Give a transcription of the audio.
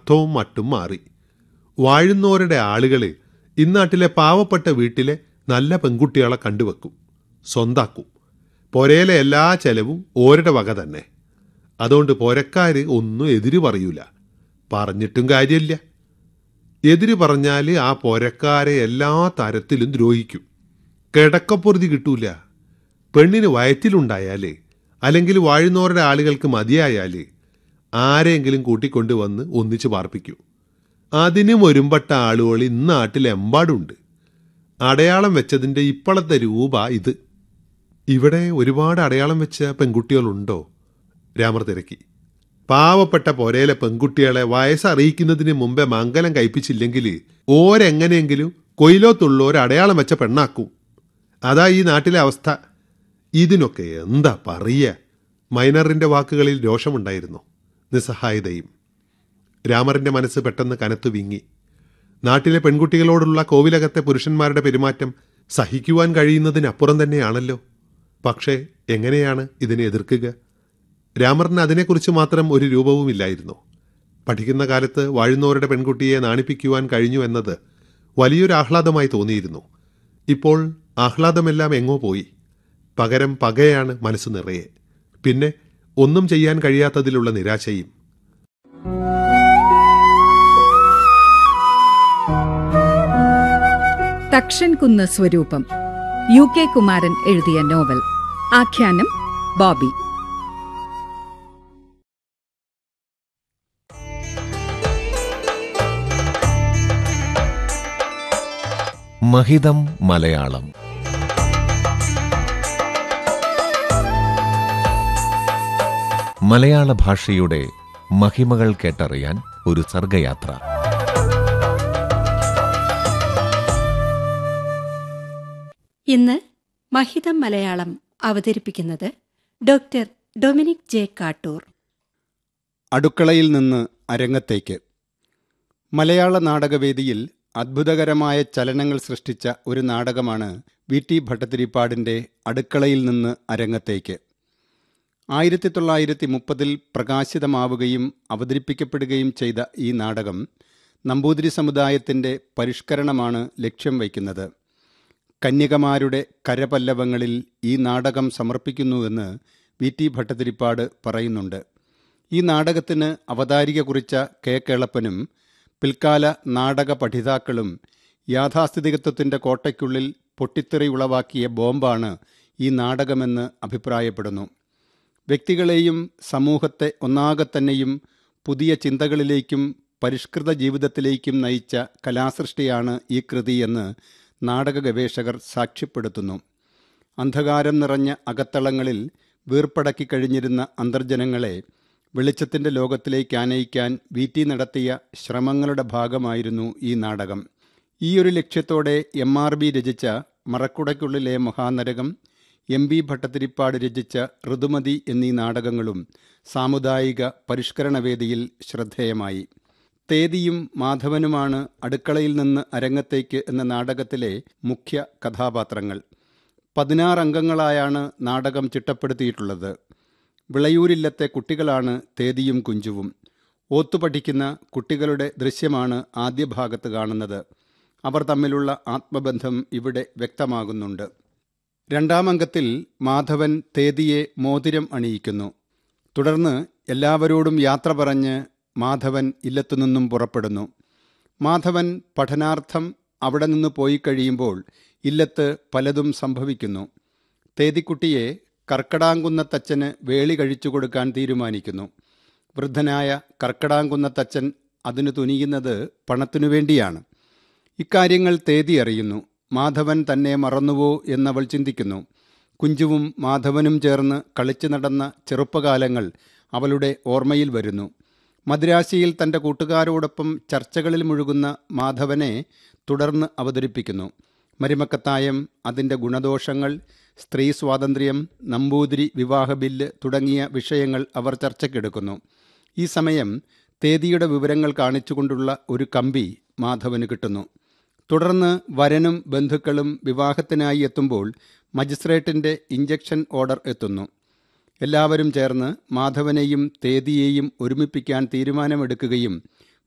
അർത്ഥവും മറ്റും മാറി വാഴുന്നോരുടെ ആളുകൾ ഇന്നാട്ടിലെ പാവപ്പെട്ട വീട്ടിലെ നല്ല പെൺകുട്ടികളെ കണ്ടുവെക്കും സ്വന്താക്കും പൊരയിലെ എല്ലാ ചെലവും ഓരുടെ വക തന്നെ അതുകൊണ്ട് പൊരക്കാര് ഒന്നും എതിര് പറയൂല പറഞ്ഞിട്ടും കാര്യമില്ല എതിര് പറഞ്ഞാൽ ആ പൊരക്കാരെ എല്ലാ തരത്തിലും ദ്രോഹിക്കും കിടക്കപ്പൊറുതി കിട്ടൂല പെണ്ണിന് വയറ്റിലുണ്ടായാല് അല്ലെങ്കിൽ വാഴുന്നവരുടെ ആളുകൾക്ക് മതിയായാല് ആരെങ്കിലും കൂട്ടിക്കൊണ്ട് വന്ന് ഒന്നിച്ച് പാർപ്പിക്കൂ അതിനും ഒരുമ്പെട്ട ആളുകൾ ഇന്നാട്ടിലെമ്പാടുണ്ട് അടയാളം വെച്ചതിൻ്റെ ഇപ്പോഴത്തെ രൂപ ഇത് ഇവിടെ ഒരുപാട് അടയാളം വെച്ച പെൺകുട്ടികളുണ്ടോ രാമർ തിരക്കി പാവപ്പെട്ട പൊരയിലെ പെൺകുട്ടികളെ വയസ്സറിയിക്കുന്നതിന് മുമ്പേ മംഗലം കഴിപ്പിച്ചില്ലെങ്കിൽ ഓരെങ്ങനെയെങ്കിലും കൊയിലോത്തുള്ളവർ അടയാളം വെച്ച പെണ്ണാക്കും അതാ ഈ നാട്ടിലെ അവസ്ഥ ഇതിനൊക്കെ എന്താ പറയുക മൈനറിന്റെ വാക്കുകളിൽ രോഷമുണ്ടായിരുന്നു നിസ്സഹായതയും രാമറിന്റെ മനസ്സ് പെട്ടെന്ന് കനത്തു വിങ്ങി നാട്ടിലെ പെൺകുട്ടികളോടുള്ള കോവിലകത്തെ പുരുഷന്മാരുടെ പെരുമാറ്റം സഹിക്കുവാൻ കഴിയുന്നതിനപ്പുറം തന്നെയാണല്ലോ പക്ഷേ എങ്ങനെയാണ് ഇതിനെ എതിർക്കുക രാമറിന് അതിനെക്കുറിച്ച് മാത്രം ഒരു രൂപവുമില്ലായിരുന്നു പഠിക്കുന്ന കാലത്ത് വാഴുന്നവരുടെ പെൺകുട്ടിയെ നാണിപ്പിക്കുവാൻ കഴിഞ്ഞു എന്നത് വലിയൊരു ആഹ്ലാദമായി തോന്നിയിരുന്നു ഇപ്പോൾ ആഹ്ലാദമെല്ലാം എങ്ങോ പോയി പകരം പകയാണ് മനസ്സ് നിറയെ പിന്നെ ഒന്നും ചെയ്യാൻ കഴിയാത്തതിലുള്ള നിരാശയും തക്ഷൻ കുന്ന് സ്വരൂപം യു കെ കുമാരൻ എഴുതിയ നോവൽ ആഖ്യാനം ബോബി മഹിതം മലയാളം മലയാള ഭാഷയുടെ മഹിമകൾ കേട്ടറിയാൻ ഒരു സർഗയാത്ര ഇന്ന് മഹിതം മലയാളം അവതരിപ്പിക്കുന്നത് ഡോക്ടർ ഡൊമിനിക് ജെ കാട്ടൂർ അടുക്കളയിൽ നിന്ന് അരങ്ങത്തേക്ക് മലയാള നാടകവേദിയിൽ അദ്ഭുതകരമായ ചലനങ്ങൾ സൃഷ്ടിച്ച ഒരു നാടകമാണ് വി ടി ഭട്ടതിരിപ്പാടിൻ്റെ അടുക്കളയിൽ നിന്ന് അരങ്ങത്തേക്ക് ആയിരത്തി തൊള്ളായിരത്തി മുപ്പതിൽ പ്രകാശിതമാവുകയും അവതരിപ്പിക്കപ്പെടുകയും ചെയ്ത ഈ നാടകം നമ്പൂതിരി സമുദായത്തിൻ്റെ പരിഷ്കരണമാണ് ലക്ഷ്യം വയ്ക്കുന്നത് കന്യകമാരുടെ കരപല്ലവങ്ങളിൽ ഈ നാടകം സമർപ്പിക്കുന്നുവെന്ന് വി ടി ഭട്ടതിരിപ്പാട് പറയുന്നുണ്ട് ഈ നാടകത്തിന് അവതാരിക കുറിച്ച കെ കേളപ്പനും പിൽക്കാല നാടക പഠിതാക്കളും യാഥാസ്ഥിതികത്വത്തിൻ്റെ കോട്ടയ്ക്കുള്ളിൽ പൊട്ടിത്തെറി ഉളവാക്കിയ ബോംബാണ് ഈ നാടകമെന്ന് അഭിപ്രായപ്പെടുന്നു വ്യക്തികളെയും സമൂഹത്തെ ഒന്നാകെ തന്നെയും പുതിയ ചിന്തകളിലേക്കും പരിഷ്കൃത ജീവിതത്തിലേക്കും നയിച്ച കലാസൃഷ്ടിയാണ് ഈ കൃതിയെന്ന് നാടക ഗവേഷകർ സാക്ഷ്യപ്പെടുത്തുന്നു അന്ധകാരം നിറഞ്ഞ അകത്തളങ്ങളിൽ വീർപ്പടക്കി കഴിഞ്ഞിരുന്ന അന്തർജനങ്ങളെ വെളിച്ചത്തിൻ്റെ ലോകത്തിലേക്ക് ആനയിക്കാൻ വി ടി നടത്തിയ ശ്രമങ്ങളുടെ ഭാഗമായിരുന്നു ഈ നാടകം ഈയൊരു ലക്ഷ്യത്തോടെ എം ആർ ബി രചിച്ച മറക്കുടയ്ക്കുള്ളിലെ മഹാനരകം എം ബി ഭട്ടതിരിപ്പാട് രചിച്ച ഋതുമതി എന്നീ നാടകങ്ങളും സാമുദായിക പരിഷ്കരണവേദിയിൽ ശ്രദ്ധേയമായി തേദിയും മാധവനുമാണ് അടുക്കളയിൽ നിന്ന് അരങ്ങത്തേക്ക് എന്ന നാടകത്തിലെ മുഖ്യ കഥാപാത്രങ്ങൾ പതിനാറ് അംഗങ്ങളായാണ് നാടകം ചിട്ടപ്പെടുത്തിയിട്ടുള്ളത് വിളയൂരില്ലത്തെ കുട്ടികളാണ് തേദിയും കുഞ്ചുവും ഓത്തുപഠിക്കുന്ന കുട്ടികളുടെ ദൃശ്യമാണ് ആദ്യ ഭാഗത്ത് കാണുന്നത് അവർ തമ്മിലുള്ള ആത്മബന്ധം ഇവിടെ വ്യക്തമാകുന്നുണ്ട് രണ്ടാം അംഗത്തിൽ മാധവൻ തേദിയെ മോതിരം അണിയിക്കുന്നു തുടർന്ന് എല്ലാവരോടും യാത്ര പറഞ്ഞ് മാധവൻ ഇല്ലത്തുനിന്നും പുറപ്പെടുന്നു മാധവൻ പഠനാർത്ഥം അവിടെ നിന്ന് പോയി കഴിയുമ്പോൾ ഇല്ലത്ത് പലതും സംഭവിക്കുന്നു തേതിക്കുട്ടിയെ കർക്കടാങ്കുന്നത്തച്ഛന് വേളി കഴിച്ചു കൊടുക്കാൻ തീരുമാനിക്കുന്നു വൃദ്ധനായ കർക്കടാങ്കുന്നത്തച്ഛൻ അതിനു തുനിയുന്നത് പണത്തിനു വേണ്ടിയാണ് ഇക്കാര്യങ്ങൾ തേതി അറിയുന്നു മാധവൻ തന്നെ മറന്നുവോ എന്നവൾ ചിന്തിക്കുന്നു കുഞ്ചുവും മാധവനും ചേർന്ന് കളിച്ചു നടന്ന ചെറുപ്പകാലങ്ങൾ അവളുടെ ഓർമ്മയിൽ വരുന്നു മദ്രാശിയിൽ തൻ്റെ കൂട്ടുകാരോടൊപ്പം ചർച്ചകളിൽ മുഴുകുന്ന മാധവനെ തുടർന്ന് അവതരിപ്പിക്കുന്നു മരുമക്കത്തായം അതിൻ്റെ ഗുണദോഷങ്ങൾ സ്ത്രീ സ്വാതന്ത്ര്യം നമ്പൂതിരി വിവാഹ ബില്ല് തുടങ്ങിയ വിഷയങ്ങൾ അവർ ചർച്ചയ്ക്കെടുക്കുന്നു ഈ സമയം തേദിയുടെ വിവരങ്ങൾ കാണിച്ചുകൊണ്ടുള്ള ഒരു കമ്പി മാധവന് കിട്ടുന്നു തുടർന്ന് വരനും ബന്ധുക്കളും വിവാഹത്തിനായി എത്തുമ്പോൾ മജിസ്ട്രേറ്റിൻ്റെ ഇഞ്ചക്ഷൻ ഓർഡർ എത്തുന്നു എല്ലാവരും ചേർന്ന് മാധവനെയും തേദിയെയും ഒരുമിപ്പിക്കാൻ തീരുമാനമെടുക്കുകയും